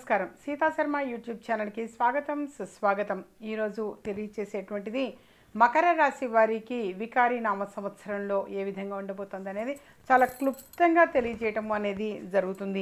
నమస్కారం సీతా శర్మ యూట్యూబ్ ఛానల్కి స్వాగతం సుస్వాగతం ఈరోజు తెలియచేసేటువంటిది మకర రాశి వారికి వికారి నామ సంవత్సరంలో ఏ విధంగా ఉండబోతుంది అనేది చాలా క్లుప్తంగా తెలియజేయటం అనేది జరుగుతుంది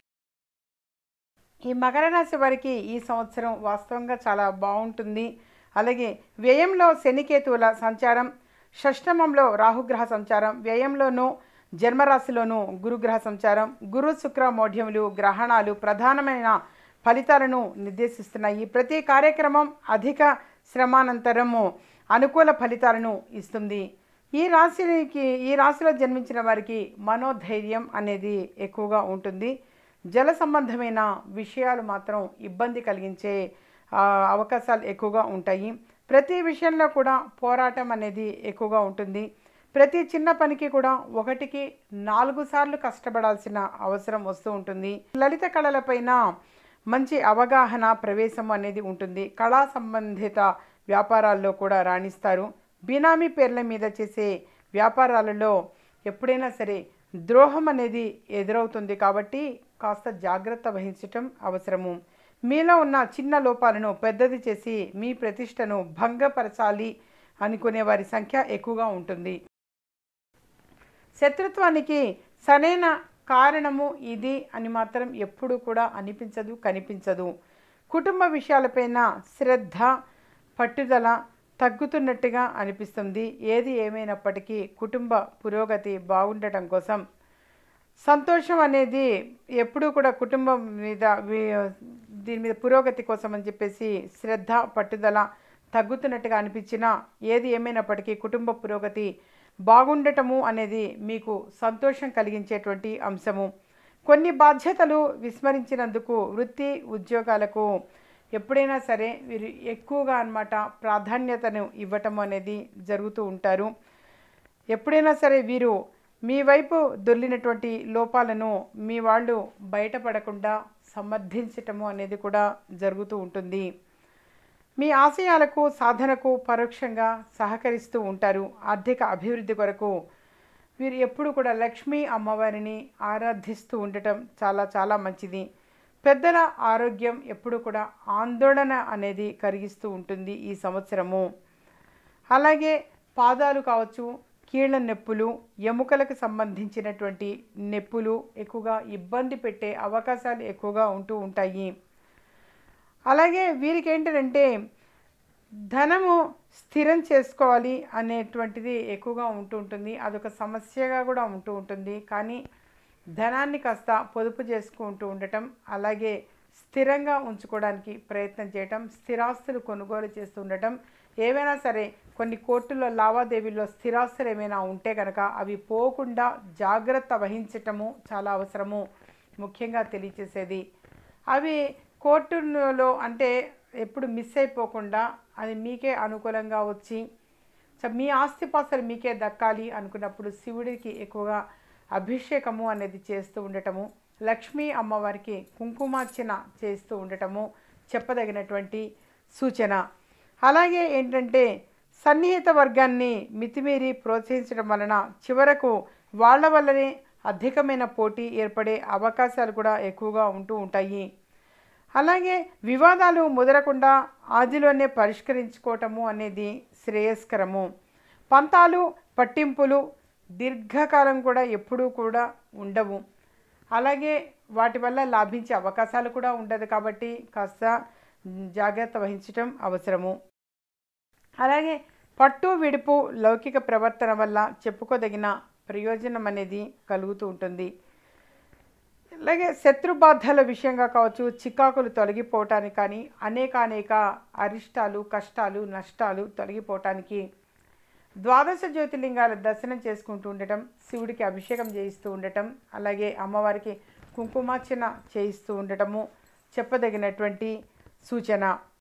ఈ మకర రాశి వారికి ఈ సంవత్సరం వాస్తవంగా చాలా బాగుంటుంది అలాగే వ్యయంలో శనికేతువుల సంచారం షష్టమంలో రాహుగ్రహ సంచారం వ్యయంలోనూ జన్మరాశిలోనూ గురుగ్రహ సంచారం గురు శుక్ర మౌఢ్యములు గ్రహణాలు ప్రధానమైన ఫలితాలను నిర్దేశిస్తున్నాయి ప్రతి కార్యక్రమం అధిక శ్రమానంతరము అనుకూల ఫలితాలను ఇస్తుంది ఈ రాశికి ఈ రాశిలో జన్మించిన వారికి మనోధైర్యం అనేది ఎక్కువగా ఉంటుంది జల సంబంధమైన విషయాలు మాత్రం ఇబ్బంది కలిగించే ఆ, అవకాశాలు ఎక్కువగా ఉంటాయి ప్రతి విషయంలో కూడా పోరాటం అనేది ఎక్కువగా ఉంటుంది ప్రతి చిన్న పనికి కూడా ఒకటికి నాలుగు సార్లు కష్టపడాల్సిన అవసరం వస్తూ ఉంటుంది లలిత కళలపైన మంచి అవగాహన ప్రవేశం అనేది ఉంటుంది కళా సంబంధిత వ్యాపారాల్లో కూడా రాణిస్తారు బినామీ పేర్ల మీద చేసే వ్యాపారాలలో ఎప్పుడైనా సరే ద్రోహం అనేది ఎదురవుతుంది కాబట్టి కాస్త జాగ్రత్త వహించటం అవసరము మీలో ఉన్న చిన్న లోపాలను పెద్దది చేసి మీ ప్రతిష్టను భంగపరచాలి అనుకునే వారి సంఖ్య ఎక్కువగా ఉంటుంది శత్రుత్వానికి సరైన కారణము ఇది అని మాత్రం ఎప్పుడు కూడా అనిపించదు కనిపించదు కుటుంబ విషయాలపైన శ్రద్ధ పట్టుదల తగ్గుతున్నట్టుగా అనిపిస్తుంది ఏది ఏమైనప్పటికీ కుటుంబ పురోగతి బాగుండటం కోసం సంతోషం అనేది ఎప్పుడూ కూడా కుటుంబం మీద వి- దీని మీద పురోగతి కోసం అని చెప్పేసి శ్రద్ధ పట్టుదల తగ్గుతున్నట్టుగా అనిపించినా ఏది ఏమైనప్పటికీ కుటుంబ పురోగతి బాగుండటము అనేది మీకు సంతోషం కలిగించేటువంటి అంశము కొన్ని బాధ్యతలు విస్మరించినందుకు వృత్తి ఉద్యోగాలకు ఎప్పుడైనా సరే వీరు ఎక్కువగా అన్నమాట ప్రాధాన్యతను ఇవ్వటం అనేది జరుగుతూ ఉంటారు ఎప్పుడైనా సరే వీరు మీ వైపు దొర్లినటువంటి లోపాలను మీ వాళ్ళు బయటపడకుండా సమర్థించటము అనేది కూడా జరుగుతూ ఉంటుంది మీ ఆశయాలకు సాధనకు పరోక్షంగా సహకరిస్తూ ఉంటారు ఆర్థిక అభివృద్ధి కొరకు వీరు ఎప్పుడు కూడా లక్ష్మీ అమ్మవారిని ఆరాధిస్తూ ఉండటం చాలా చాలా మంచిది పెద్దల ఆరోగ్యం ఎప్పుడు కూడా ఆందోళన అనేది కలిగిస్తూ ఉంటుంది ఈ సంవత్సరము అలాగే పాదాలు కావచ్చు కీళ్ళ నొప్పులు ఎముకలకు సంబంధించినటువంటి నొప్పులు ఎక్కువగా ఇబ్బంది పెట్టే అవకాశాలు ఎక్కువగా ఉంటూ ఉంటాయి అలాగే వీరికి ఏంటంటే ధనము స్థిరం చేసుకోవాలి అనేటువంటిది ఎక్కువగా ఉంటూ ఉంటుంది అదొక సమస్యగా కూడా ఉంటూ ఉంటుంది కానీ ధనాన్ని కాస్త పొదుపు చేసుకుంటూ ఉండటం అలాగే స్థిరంగా ఉంచుకోవడానికి ప్రయత్నం చేయటం స్థిరాస్తులు కొనుగోలు చేస్తూ ఉండటం ఏవైనా సరే కొన్ని కోర్టుల్లో లావాదేవీల్లో స్థిరాస్తులు ఏమైనా ఉంటే కనుక అవి పోకుండా జాగ్రత్త వహించటము చాలా అవసరము ముఖ్యంగా తెలియచేసేది అవి కోర్టులో అంటే ఎప్పుడు మిస్ అయిపోకుండా అది మీకే అనుకూలంగా వచ్చి సో మీ ఆస్తిపాస్తులు మీకే దక్కాలి అనుకున్నప్పుడు శివుడికి ఎక్కువగా అభిషేకము అనేది చేస్తూ ఉండటము లక్ష్మీ అమ్మవారికి కుంకుమార్చన చేస్తూ ఉండటము చెప్పదగినటువంటి సూచన అలాగే ఏంటంటే సన్నిహిత వర్గాన్ని మితిమీరి ప్రోత్సహించడం వలన చివరకు వాళ్ళ వల్లనే అధికమైన పోటీ ఏర్పడే అవకాశాలు కూడా ఎక్కువగా ఉంటూ ఉంటాయి అలాగే వివాదాలు ముదరకుండా ఆదిలోనే పరిష్కరించుకోవటము అనేది శ్రేయస్కరము పంతాలు పట్టింపులు దీర్ఘకాలం కూడా ఎప్పుడూ కూడా ఉండవు అలాగే వాటి వల్ల లాభించే అవకాశాలు కూడా ఉండదు కాబట్టి కాస్త జాగ్రత్త వహించటం అవసరము అలాగే పట్టు విడుపు లౌకిక ప్రవర్తన వల్ల చెప్పుకోదగిన ప్రయోజనం అనేది కలుగుతూ ఉంటుంది అలాగే శత్రుబాధల విషయంగా కావచ్చు చికాకులు తొలగిపోవటానికి కానీ అనేక అనేక అరిష్టాలు కష్టాలు నష్టాలు తొలగిపోవటానికి ద్వాదశ జ్యోతిర్లింగాల దర్శనం చేసుకుంటూ ఉండటం శివుడికి అభిషేకం చేయిస్తూ ఉండటం అలాగే అమ్మవారికి కుంకుమార్చన చేయిస్తూ ఉండటము చెప్పదగినటువంటి సూచన